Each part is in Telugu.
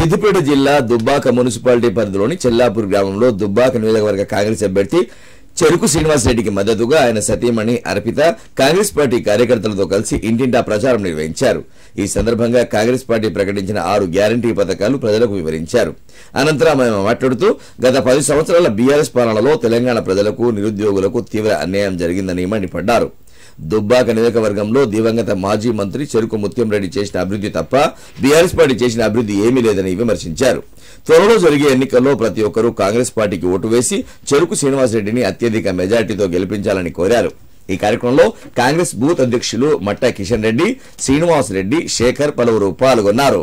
సిద్దిపేట జిల్లా దుబ్బాక మున్సిపాలిటీ పరిధిలోని చెల్లాపూర్ గ్రామంలో దుబ్బాక నియోజకవర్గ కాంగ్రెస్ అభ్యర్థి చెరుకు శ్రీనివాసరెడ్డికి మద్దతుగా ఆయన సతీమణి అర్పిత కాంగ్రెస్ పార్టీ కార్యకర్తలతో కలిసి ఇంటింటా ప్రచారం నిర్వహించారు ఈ సందర్భంగా కాంగ్రెస్ పార్టీ ప్రకటించిన ఆరు గ్యారంటీ పథకాలు ప్రజలకు వివరించారు అనంతరం ఆయన మాట్లాడుతూ గత పది సంవత్సరాల బీఆర్ఎస్ పాలనలో తెలంగాణ ప్రజలకు నిరుద్యోగులకు తీవ్ర అన్యాయం జరిగిందని మండిపడ్డారు దుబ్బాక నియోజకవర్గంలో దివంగత మాజీ మంత్రి చెరుకు ముత్యంరెడ్డి చేసిన అభివృద్ధి తప్ప బీఆర్ఎస్ పార్టీ చేసిన అభివృద్ధి ఏమీ లేదని విమర్శించారు త్వరలో జరిగే ఎన్నికల్లో ప్రతి ఒక్కరూ కాంగ్రెస్ పార్టీకి ఓటు వేసి చెరుకు శ్రీనివాసరెడ్డిని అత్యధిక మెజార్టీతో గెలిపించాలని కోరారు ఈ కార్యక్రమంలో కాంగ్రెస్ బూత్ అధ్యక్షులు మట్టా కిషన్ రెడ్డి శ్రీనివాసరెడ్డి శేఖర్ పలువురు పాల్గొన్నారు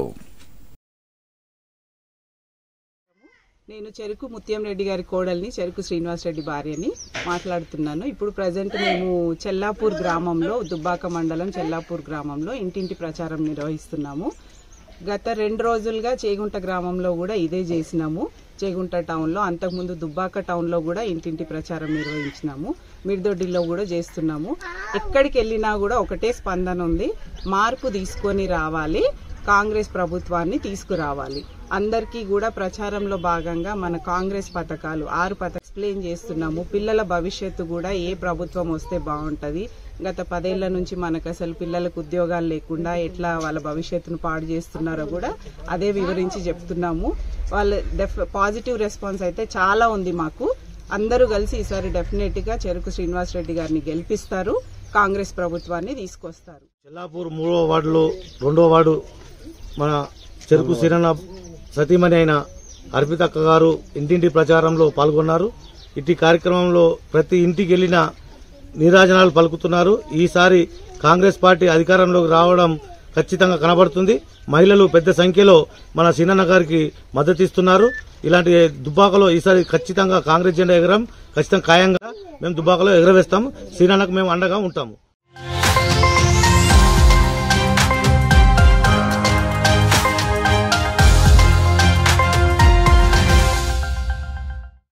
నేను చెరుకు ముత్యం రెడ్డి గారి కోడల్ని చెరుకు శ్రీనివాస్ రెడ్డి భార్యని మాట్లాడుతున్నాను ఇప్పుడు ప్రజెంట్ మేము చెల్లాపూర్ గ్రామంలో దుబ్బాక మండలం చెల్లాపూర్ గ్రామంలో ఇంటింటి ప్రచారం నిర్వహిస్తున్నాము గత రెండు రోజులుగా చేగుంట గ్రామంలో కూడా ఇదే చేసినాము చేగుంట టౌన్లో అంతకుముందు దుబ్బాక టౌన్లో కూడా ఇంటింటి ప్రచారం నిర్వహించినాము మిర్దొడ్డిలో కూడా చేస్తున్నాము ఎక్కడికి వెళ్ళినా కూడా ఒకటే స్పందన ఉంది మార్పు తీసుకొని రావాలి కాంగ్రెస్ ప్రభుత్వాన్ని తీసుకురావాలి అందరికీ కూడా ప్రచారంలో భాగంగా మన కాంగ్రెస్ పథకాలు ఆరు పథకాలు ఎక్స్ప్లెయిన్ చేస్తున్నాము పిల్లల భవిష్యత్తు కూడా ఏ ప్రభుత్వం వస్తే బాగుంటది గత పదేళ్ల నుంచి మనకు అసలు పిల్లలకు ఉద్యోగాలు లేకుండా ఎట్లా వాళ్ళ భవిష్యత్తును పాడు చేస్తున్నారో కూడా అదే వివరించి చెప్తున్నాము వాళ్ళ డెఫ్ పాజిటివ్ రెస్పాన్స్ అయితే చాలా ఉంది మాకు అందరూ కలిసి ఈసారి డెఫినెట్ గా చెరుకు శ్రీనివాస్ రెడ్డి గారిని గెలిపిస్తారు కాంగ్రెస్ ప్రభుత్వాన్ని తీసుకొస్తారు చెల్లాపూర్ మూడవ వార్డులో రెండవ వార్డు మన చెరుకు సిరణ సతీమణి అయిన అర్పితక్క గారు ఇంటింటి ప్రచారంలో పాల్గొన్నారు ఇట్టి కార్యక్రమంలో ప్రతి ఇంటికి వెళ్లిన నీరాజనాలు పలుకుతున్నారు ఈసారి కాంగ్రెస్ పార్టీ అధికారంలోకి రావడం ఖచ్చితంగా కనబడుతుంది మహిళలు పెద్ద సంఖ్యలో మన సీనన్న గారికి మద్దతు ఇస్తున్నారు ఇలాంటి దుబ్బాకలో ఈసారి ఖచ్చితంగా కాంగ్రెస్ జెండా ఎగరం ఖచ్చితంగా ఖాయంగా మేము దుబ్బాకలో ఎగరవేస్తాం సీనన్నకు మేము అండగా ఉంటాము